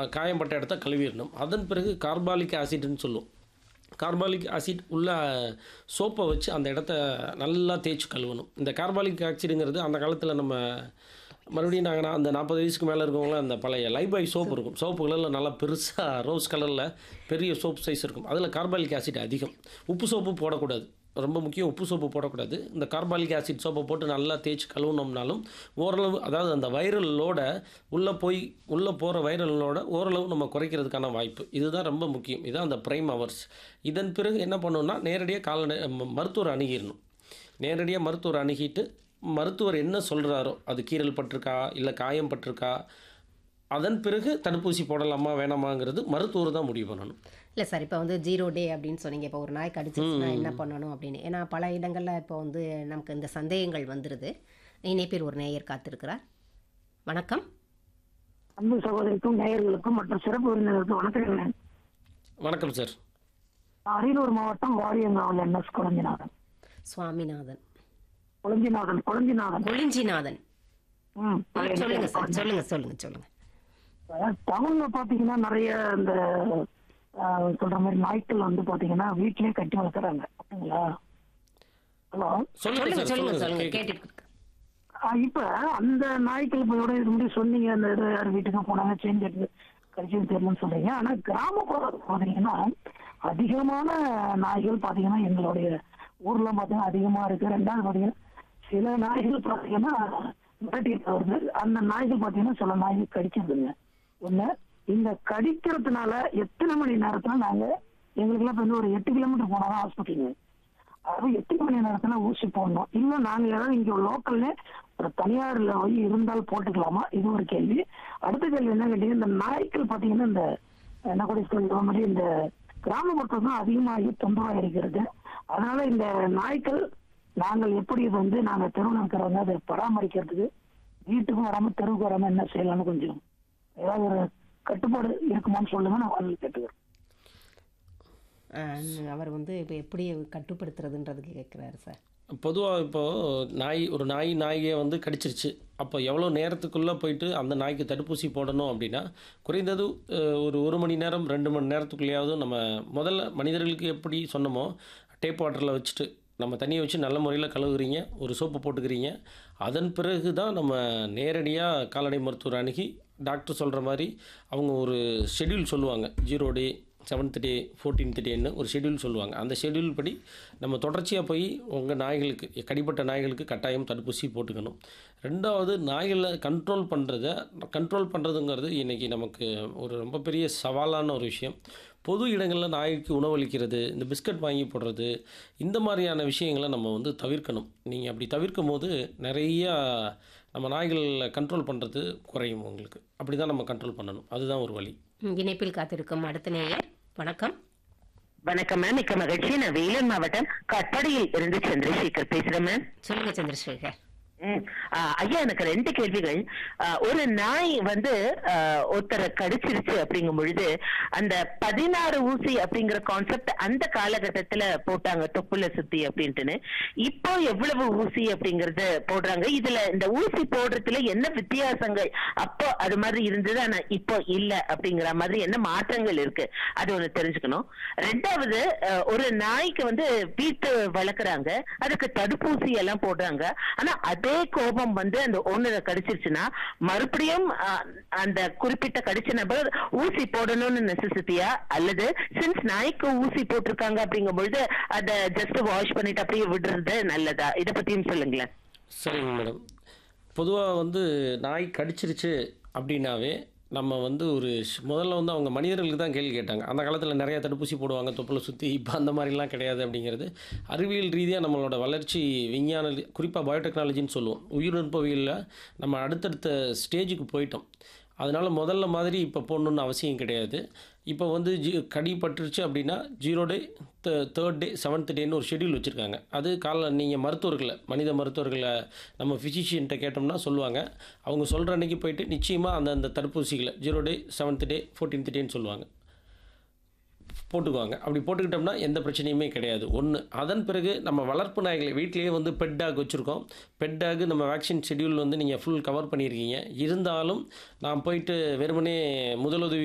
காயம்பட்ட இடத்த கழுவிடணும் அதன் பிறகு கார்பாலிக் ஆசிட்னு சொல்லுவோம் கார்பாலிக் ஆசிட் உள்ள சோப்பை வச்சு அந்த இடத்த நல்லா தேய்ச்சி கழுவணும் இந்த கார்பாலிக் ஆசிடுங்கிறது அந்த காலத்தில் நம்ம மறுபடியும் நாங்கள் அந்த நாற்பது வயசுக்கு மேலே இருக்கவங்களாம் அந்த பழைய லைபாய் சோப்பு இருக்கும் சோப்பு கலரில் நல்லா பெருசாக ரோஸ் கலரில் பெரிய சோப் சைஸ் இருக்கும் அதில் கார்பாலிக் ஆசிட் அதிகம் உப்பு சோப்பு போடக்கூடாது ரொம்ப முக்கியம் உப்பு சோப்பு போடக்கூடாது இந்த கார்பாலிக் ஆசிட் சோப்பை போட்டு நல்லா தேய்ச்சி கழுவுனோம்னாலும் ஓரளவு அதாவது அந்த வைரல் லோட உள்ளே போய் உள்ளே போகிற வைரல் லோட ஓரளவு நம்ம குறைக்கிறதுக்கான வாய்ப்பு இதுதான் ரொம்ப முக்கியம் இதுதான் அந்த ப்ரைம் ஹவர்ஸ் இதன் பிறகு என்ன பண்ணணும்னா நேரடியாக கால்நடை ம- மருத்துவரை அணுகிடணும் நேரடியாக மருத்துவரை அணுகிட்டு மருத்துவர் என்ன சொல்கிறாரோ அது கீறல் பட்டிருக்கா இல்லை காயம் பட்டிருக்கா அதன் பிறகு தடுப்பூசி போடலாமா வேணாமாங்கிறது மருத்துவர் தான் முடிவு பண்ணணும் இல்லை சார் இப்போ வந்து ஜீரோ டே அப்படின்னு சொன்னீங்க இப்போ ஒரு நாய் கடிச்சிச்சுன்னா என்ன பண்ணணும் அப்படின்னு ஏன்னா பல இடங்களில் இப்போ வந்து நமக்கு இந்த சந்தேகங்கள் வந்துடுது இணைப்பில் ஒரு நேயர் காத்திருக்கிறார் வணக்கம் அன்பு சகோதரிக்கும் நேயர்களுக்கும் மற்றும் சிறப்பு விருந்தினருக்கும் வணக்கம் வணக்கம் சார் அரியலூர் மாவட்டம் வாரியங்காவல் என்எஸ் குழஞ்சிநாதன் சுவாமிநாதன் குழஞ்சிநாதன் குழஞ்சிநாதன் ஒளிஞ்சிநாதன் ம், சொல்லுங்க சார் சொல்லுங்க சொல்லுங்க சொல்லுங்க டவுன்ல பாத்தீங்கன்னா நிறைய இந்த ஆஹ், சொல்ற மாதிரி நாய்க்கள் வந்து பாத்தீங்கன்னா வீட்லயே கட்டி வளர்க்குறாங்க அப்படிங்களா ஹலோ சொல்லுங்க சொல்லுங்க சார் சொல்லுங்க சொல்லுங்க சொல்லுங்க கேக்குது. கேட்டுட்டு இருக்கேன். ஆஹ், இப்ப அந்த நாய்க்கள் இப்ப இதோட இது முன்னாடி சொன்னீங்க அந்த இது யார் வீட்டுக்கு போனாங்க சேஞ்ச் எடுத்து கடிச்சது தெரியலன்னு சொல்றீங்க ஆனா கிராமப்புறம் பாத்தீங்கன்னா அதிகமான நாய்கள் பாத்தீங்கன்னா எங்களுடைய ஊர்ல பாத்தீங்கன்னா அதிகமா இருக்கு ரெண்டாவது பாத்தீங்கன்னா சில நாய்கள் பாத்தீங்கன்னா மிரட்டிட்டு வருது அந்த நாய்கள் பாத்தீங்கன்னா சில நாய்கள் கடிச்சிருதுங்க ஒண்ணு இந்த கடிக்கிறதுனால எத்தனை மணி நேரத்துல நாங்க எங்களுக்கு எல்லாம் வந்து ஒரு எட்டு கிலோமீட்டர் போனாதான் ஹாஸ்பிட்டலுங்க அது எட்டு மணி நேரத்துல ஊசி போடணும் இல்ல நாங்க ஏதாவது இங்க லோக்கல்ல ஒரு தனியார்ல போய் இருந்தால் போட்டுக்கலாமா இது ஒரு கேள்வி அடுத்த கேள்வி என்ன கேட்டீங்க இந்த நாய்க்கள் பாத்தீங்கன்னா இந்த என்ன கூட சொல்ற மாதிரி இந்த கிராமப்புறம் தான் அதிகமாகி தொந்தரவா இருக்கிறது அதனால இந்த நாய்க்கள் நாங்கள் எப்படி இது வந்து நாங்க தெருவில் இருக்கிறவங்க அதை பராமரிக்கிறதுக்கு வீட்டுக்கும் வராம தெருவுக்கு வராம என்ன செய்யலாம்னு கொஞ்சம் ஏதாவது ஒரு கட்டுப்பாடு இருக்குமான்னு சொல்லுங்க நான் வந்து கேட்டுக்கிறேன் ஆஹ், அவர் வந்து இப்போ எப்படி கட்டுப்படுத்துறதுன்றதுக்கு கேட்குறாரு சார் பொதுவாக இப்போது நாய் ஒரு நாய் நாயை வந்து கடிச்சிருச்சு அப்போ எவ்வளோ நேரத்துக்குள்ளே போயிட்டு அந்த நாய்க்கு தடுப்பூசி போடணும் அப்படின்னா குறைந்தது அஹ், ஒரு ஒரு மணி நேரம் ரெண்டு மணி நேரத்துக்குள்ளேயாவது நம்ம முதல்ல மனிதர்களுக்கு எப்படி சொன்னோமோ டேப் வாட்டரில் வச்சுட்டு நம்ம தண்ணியை வச்சு நல்ல முறையில் கழுவுறீங்க ஒரு சோப்பு போட்டுக்கிறீங்க அதன் பிறகு தான் நம்ம நேரடியாக கால்நடை மருத்துவர் அணுகி டாக்டர் சொல்கிற மாதிரி அவங்க ஒரு ஷெட்யூல் சொல்லுவாங்க zero day seventh day fourteenth டேன்னு ஒரு ஷெட்யூல் சொல்லுவாங்க அந்த ஷெட்யூல் படி நம்ம தொடர்ச்சியாக போய் உங்கள் நாய்களுக்கு கடிப்பட்ட நாய்களுக்கு கட்டாயம் தடுப்பூசி போட்டுக்கணும் ரெண்டாவது நாய்களை கண்ட்ரோல் பண்ணுறத கண்ட்ரோல் பண்ணுறதுங்கிறது இன்றைக்கி நமக்கு ஒரு ரொம்ப பெரிய சவாலான ஒரு விஷயம் பொது இடங்களில் நாய்க்கு உணவளிக்கிறது இந்த பிஸ்கட் வாங்கி போடுறது இந்த மாதிரியான விஷயங்களை நம்ம வந்து தவிர்க்கணும் நீங்கள் அப்படி தவிர்க்கும் போது நிறையா நம்ம நாய்களை கண்ட்ரோல் பண்ணுறது குறையும் உங்களுக்கு அப்படி தான் நம்ம கண்ட்ரோல் பண்ணணும் அதுதான் ஒரு வழி ம், இணைப்பில் காத்திருக்கும் அடுத்த நேயர் வணக்கம் வணக்கம் மேம் மிக்க மகிழ்ச்சி நான் வேலூர் மாவட்டம் கட்படியில் இருந்து சந்திரசேகர் பேசுறேன் மேம் சொல்லுங்க சந்திரசேகர் ம். ஆ, ஐயா எனக்கு ரெண்டு கேள்விகள் ஆ, ஒரு நாய் வந்து ஆ, ஒருத்தரை கடிச்சிருச்சு அப்படிங்கும் பொழுது அந்த பதினாறு ஊசி அப்படிங்கிற கான்செப்ட் அந்த காலகட்டத்துல போட்டாங்க தொப்புல சுத்தி அப்படின்ட்டுன்னு இப்போ எவ்வளவு ஊசி அப்படிங்கறது போடுறாங்க இதுல இந்த ஊசி போடுறதுல என்ன வித்தியாசங்கள் அப்போ அது மாதிரி இருந்தது ஆனா இப்போ இல்ல அப்படிங்கிற மாதிரி என்ன மாற்றங்கள் இருக்கு அது ஒண்ணு தெரிஞ்சுக்கணும் ரெண்டாவது அஹ், ஒரு நாய்க்கு வந்து வீட்டு வளர்க்குறாங்க அதுக்கு தடுப்பூசி எல்லாம் போடுறாங்க ஆனா அதே கோபம் வந்து அந்த ஓனரை கடிச்சிருச்சுன்னா மறுபடியும் அஹ், அந்த குறிப்பிட்ட கடிச்ச நபர் ஊசி போடணும்னு நெசசிட்டியா அல்லது சின்ஸ் நாய்க்கு ஊசி போட்டிருக்காங்க அப்படிங்கும் பொழுது அதை ஜஸ்ட் வாஷ் பண்ணிட்டு அப்படியே விடுறது நல்லதா இத பத்தியும் சொல்லுங்களேன் சரிங்க மேடம் பொதுவாக வந்து நாய் கடிச்சிருச்சு அப்படின்னாவே நம்ம வந்து ஒரு ஷ்- முதல்ல வந்து அவங்க மனிதர்களுக்கு தான் கேள்வி கேட்டாங்க அந்த காலத்தில் நிறைய தடுப்பூசி போடுவாங்க தொப்புளை சுற்றி இப்போ அந்த மாதிரிலாம் கிடையாது அப்படிங்கிறது அறிவியல் ரீதியாக நம்மளோட வளர்ச்சி விஞ்ஞான குறிப்பாக பயோடெக்னாலஜின்னு சொல்லுவோம் உயிரிழப்பவியலில் நம்ம அடுத்தடுத்த ஸ்டேஜுக்கு போயிட்டோம் அதனால் முதல்ல மாதிரி இப்போ போடணுன்னு அவசியம் கிடையாது இப்போ வந்து ஜி கடி பட்டுருச்சு அப்படின்னா zero day third day seventh டேன்னு ஒரு ஷெட்யூல் வச்சுருக்காங்க அது கால நீங்கள் மருத்துவர்களை மனித மருத்துவர்களை நம்ம ஃபிசிஷியன்ட்ட கேட்டோம்னா சொல்லுவாங்க அவங்க சொல்கிற அன்னைக்கு போயிட்டு நிச்சயமாக அந்த அந்த தடுப்பூசிகளை zero day seventh day fourteenth டேன்னு சொல்லுவாங்க போட்டுக்குவாங்க அப்படி போட்டுக்கிட்டோம்னா எந்த பிரச்சனையுமே கிடையாது ஒன்று அதன் பிறகு நம்ம வளர்ப்பு நாய்களை வீட்டிலேயே வந்து பெட் டாக் வச்சுருக்கோம் பெட் டாக் நம்ம வேக்சின் ஷெட்யூல் வந்து நீங்கள் ஃபுல் கவர் பண்ணியிருக்கீங்க இருந்தாலும் நான் போயிட்டு வெறுமனே முதலுதவி